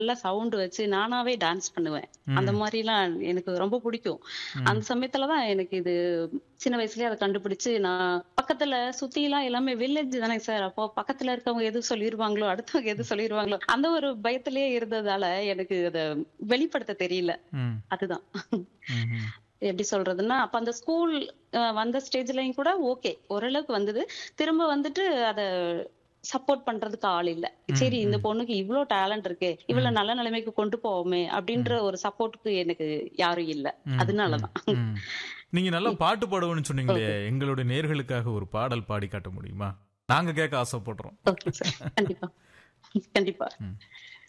நல்லா சவுண்ட் வச்சு நானாவே டான்ஸ் பண்ணுவேன் அந்த மாதிரிலாம் எனக்கு ரொம்ப பிடிக்கும் அந்த சமயத்துலதான் எனக்கு இது சின்ன வயசுலயே அதை கண்டுபிடிச்சு நான் பக்கத்துல சுத்தி எல்லாம் எல்லாமே வில்லேஜ் தானே சார் அப்போ பக்கத்துல இருக்கவங்க எது சொல்லிருவாங்களோ அடுத்தவங்க எது சொல்லிருவாங்களோ அந்த ஒரு பயத்திலேயே இருந்ததால எனக்கு அதை வெளிப்படுத்த தெரியல ம் அதுதான் ம் ம் எப்படி சொல்றதுன்னா அப்ப அந்த ஸ்கூல் வந்த ஸ்டேஜ்லயும் கூட ஓகே ஓரளவுக்கு வந்தது திரும்ப வந்துட்டு அத சப்போர்ட் பண்றதுக்கு ஆள் இல்ல சரி இந்த பொண்ணுக்கு இவ்ளோ டேலண்ட் இருக்கு இவ்வளவு நல்ல நிலைமைக்கு கொண்டு போவோமே அப்படின்ற ஒரு சப்போர்ட்டுக்கு எனக்கு யாரும் இல்ல அதனாலதான் ம். நீங்க நல்லா பாட்டு பாடுவோம்னு சொன்னீங்களே எங்களுடைய நேர்களுக்காக ஒரு பாடல் பாடி காட்ட முடியுமா நாங்க கேட்க ஆசைப்படுறோம் ஓகே சார் கண்டிப்பா கண்டிப்பா ம்.